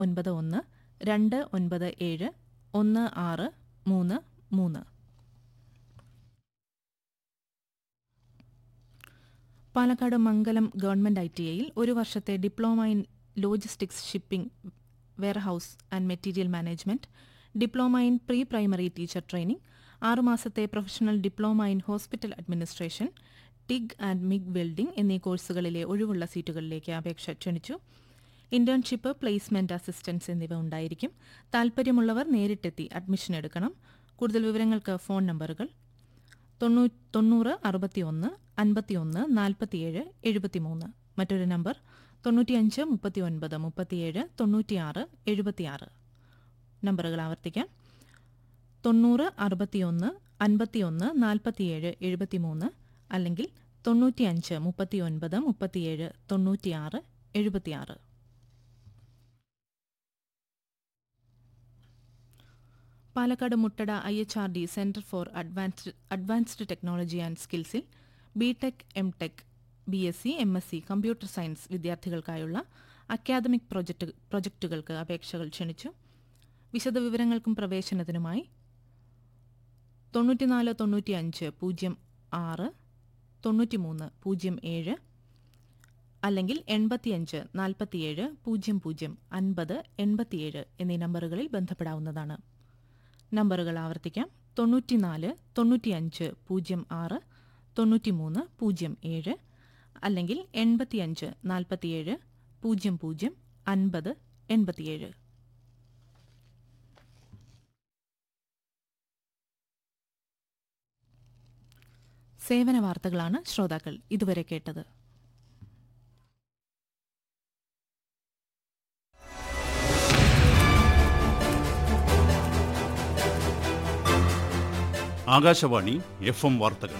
ഒൻപത് ഒന്ന് രണ്ട് ഒൻപത് ഏഴ് ഒന്ന് ആറ് മൂന്ന് മൂന്ന് Palakkad Mangalam government I T ഐയിൽ ഒരു വർഷത്തെ diploma in logistics shipping warehouse and material management diploma in pre primary teacher training ആറുമാസത്തെ professional diploma in hospital administration TIG and MIG welding എന്നീ കോഴ്സുകളിലെ ഒഴിവുള്ള സീറ്റുകളിലേക്ക് അപേക്ഷ ക്ഷണിച്ചു ഇന്റേൺഷിപ്പ് പ്ലേസ്മെന്റ് അസിസ്റ്റൻസ് എന്നിവ ഉണ്ടായിരിക്കും താൽപ്പര്യമുള്ളവർ നേരിട്ടെത്തി അഡ്മിഷൻ എടുക്കണം കൂടുതൽ വിവരങ്ങൾക്ക് ഫോൺ നമ്പറുകൾ തൊണ്ണൂ തൊണ്ണൂറ് അറുപത്തിയൊന്ന് അൻപത്തിയൊന്ന് നാൽപ്പത്തിയേഴ് എഴുപത്തിമൂന്ന് മറ്റൊരു നമ്പർ തൊണ്ണൂറ്റിയഞ്ച് മുപ്പത്തിയൊൻപത് മുപ്പത്തിയേഴ് തൊണ്ണൂറ്റിയാറ് എഴുപത്തിയാറ് നമ്പറുകൾ ആവർത്തിക്കാം തൊണ്ണൂറ് അറുപത്തിയൊന്ന് അൻപത്തിയൊന്ന് നാൽപ്പത്തിയേഴ് എഴുപത്തിമൂന്ന് അല്ലെങ്കിൽ തൊണ്ണൂറ്റിയഞ്ച് മുപ്പത്തിയൊൻപത് മുപ്പത്തിയേഴ് തൊണ്ണൂറ്റിയാറ് എഴുപത്തിയാറ് Palakkad Muttada I H R D centre for advanced advanced technology and സ്കിൽസിൽ B tech M tech B S C M S C computer science വിദ്യാർത്ഥികൾക്കായുള്ള അക്കാദമിക് പ്രൊജക്ട് പ്രൊജക്റ്റുകൾക്ക് അപേക്ഷകൾ ക്ഷണിച്ചു വിശദവിവരങ്ങൾക്കും പ്രവേശനത്തിനുമായി തൊണ്ണൂറ്റിനാല് തൊണ്ണൂറ്റിയഞ്ച് പൂജ്യം ആറ് തൊണ്ണൂറ്റിമൂന്ന് പൂജ്യം ഏഴ് അല്ലെങ്കിൽ എൺപത്തിയഞ്ച് നാൽപ്പത്തിയേഴ് പൂജ്യം പൂജ്യം അൻപത് എൺപത്തിയേഴ് എന്നീ നമ്പറുകളിൽ ബന്ധപ്പെടാവുന്നതാണ് നമ്പറുകൾ ആവർത്തിക്കാം തൊണ്ണൂറ്റിനാല് തൊണ്ണൂറ്റിയഞ്ച് പൂജ്യം ആറ് തൊണ്ണൂറ്റിമൂന്ന് പൂജ്യം ഏഴ് അല്ലെങ്കിൽ എൺപത്തിയഞ്ച് നാൽപ്പത്തിയേഴ് പൂജ്യം പൂജ്യം അൻപത് എൺപത്തിയേഴ് സേവന വാർത്തകളാണ് ശ്രോതാക്കൾ ഇതുവരെ കേട്ടത് ആകാശവാണി എഫ് എം വാർത്തകൾ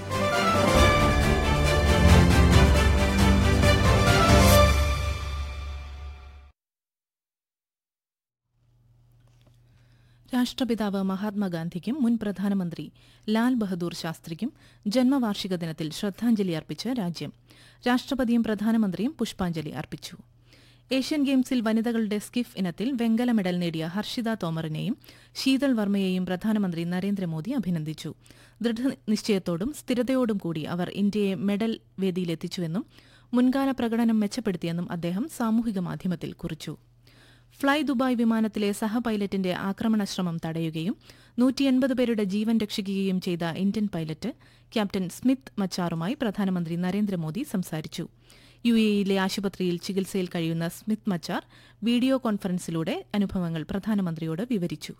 രാഷ്ട്രപിതാവ് മഹാത്മാഗാന്ധിക്കും മുൻ പ്രധാനമന്ത്രി ലാൽ ബഹദൂർ ശാസ്ത്രിക്കും ജന്മവാർഷിക ദിനത്തിൽ ശ്രദ്ധാഞ്ജലി അർപ്പിച്ച് രാജ്യം രാഷ്ട്രപതിയും പ്രധാനമന്ത്രിയും പുഷ്പാഞ്ജലി അർപ്പിച്ചു ഏഷ്യൻ ഗെയിംസിൽ വനിതകളുടെ സ്കിഫ് ഇനത്തിൽ വെങ്കല മെഡൽ നേടിയ ഹർഷിത തോമറിനെയും ശീതൾ വർമ്മയെയും പ്രധാനമന്ത്രി നരേന്ദ്രമോദി അഭിനന്ദിച്ചു ദൃഢനിശ്ചയത്തോടും സ്ഥിരതയോടും കൂടി അവർ ഇന്ത്യയെ മെഡൽ വേദിയിലെത്തിച്ചുവെന്നും മുൻകാല പ്രകടനം മെച്ചപ്പെടുത്തിയെന്നും അദ്ദേഹം സാമൂഹിക മാധ്യമത്തിൽ കുറിച്ചു ഫ്ളൈ ദുബായ് വിമാനത്തിലെ സഹ പൈലറ്റിന്റെ ആക്രമണശ്രമം തടയുകയും നൂറ്റിയെൺപത് പേരുടെ ജീവൻ രക്ഷിക്കുകയും ചെയ്ത ഇന്ത്യൻ പൈലറ്റ് ക്യാപ്റ്റൻ സ്മിത്ത് മച്ചാറുമായി പ്രധാനമന്ത്രി നരേന്ദ്രമോദി സംസാരിച്ചു യു എയിലെ ആശുപത്രിയിൽ ചികിത്സയിൽ കഴിയുന്ന സ്മിത്ത് മച്ചാർ വീഡിയോ കോൺഫറൻസിലൂടെ അനുഭവങ്ങൾ പ്രധാനമന്ത്രിയോട് വിവരിച്ചു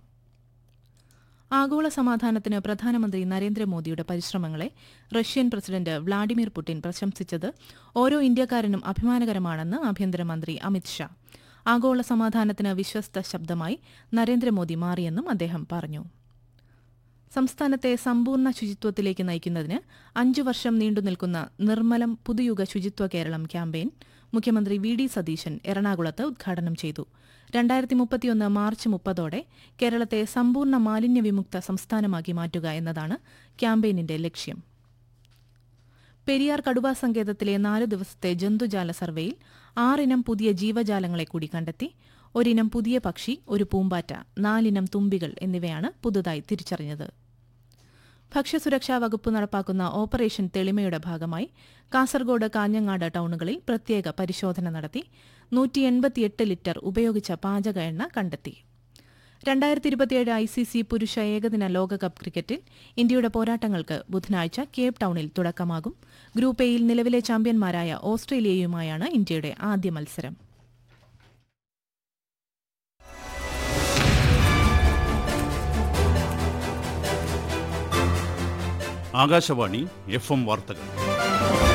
ആഗോള സമാധാനത്തിന് പ്രധാനമന്ത്രി നരേന്ദ്രമോദിയുടെ പരിശ്രമങ്ങളെ റഷ്യൻ പ്രസിഡന്റ് വ്ളാഡിമിർ പുടിൻ പ്രശംസിച്ചത് ഓരോ ഇന്ത്യക്കാരനും അഭിമാനകരമാണെന്ന് ആഭ്യന്തരമന്ത്രി അമിത്ഷാ ആഗോള സമാധാനത്തിന് വിശ്വസ്ത ശബ്ദമായി നരേന്ദ്രമോദി മാറിയെന്നും അദ്ദേഹം പറഞ്ഞു സംസ്ഥാനത്തെ സമ്പൂർണ്ണ ശുചിത്വത്തിലേക്ക് നയിക്കുന്നതിന് അഞ്ചു വർഷം നീണ്ടുനിൽക്കുന്ന നിർമ്മലം പുതുയുഗ ശുചിത്വ കേരളം ക്യാമ്പയിൻ മുഖ്യമന്ത്രി വി ഡി സതീശൻ എറണാകുളത്ത് ഉദ്ഘാടനം ചെയ്തു രണ്ടായിരത്തി മുപ്പത്തിയൊന്ന് മാർച്ച് മുപ്പതോടെ കേരളത്തെ സമ്പൂർണ്ണ മാലിന്യ വിമുക്ത സംസ്ഥാനമാക്കി മാറ്റുക എന്നതാണ് ക്യാമ്പയിനിന്റെ ലക്ഷ്യം പെരിയാർ കടുവാ സങ്കേതത്തിലെ നാല് ദിവസത്തെ ജന്തുജാല സർവേയിൽ ആറിനം പുതിയ ജീവജാലങ്ങളെ കൂടി കണ്ടെത്തി ഒരിനം പുതിയ പക്ഷി ഒരു പൂമ്പാറ്റ നാലിനം തുമ്പികൾ എന്നിവയാണ് പുതുതായി തിരിച്ചറിഞ്ഞത് ഭക്ഷ്യസുരക്ഷാ വകുപ്പ് നടപ്പാക്കുന്ന ഓപ്പറേഷൻ തെളിമയുടെ ഭാഗമായി കാസർഗോഡ് കാഞ്ഞങ്ങാട് ടൌണുകളിൽ പ്രത്യേക പരിശോധന നടത്തി നൂറ്റി എൺപത്തിയെട്ട് ലിറ്റർ ഉപയോഗിച്ച പാചക എണ്ണ കണ്ടെത്തി രണ്ടായിരത്തി ഇരുപത്തിയേഴ് ഐ സി സി പുരുഷ ഏകദിന ലോകകപ്പ് ക്രിക്കറ്റിൽ ഇന്ത്യയുടെ പോരാട്ടങ്ങൾക്ക് ബുധനാഴ്ച കേപ്പ് ടൌണിൽ തുടക്കമാകും ഗ്രൂപ്പ് എയിൽ നിലവിലെ ചാമ്പ്യന്മാരായ ഓസ്ട്രേലിയയുമായാണ് ഇന്ത്യയുടെ ആദ്യ മത്സരം ആകാശവാണി എഫ് എം വാർത്തകൾ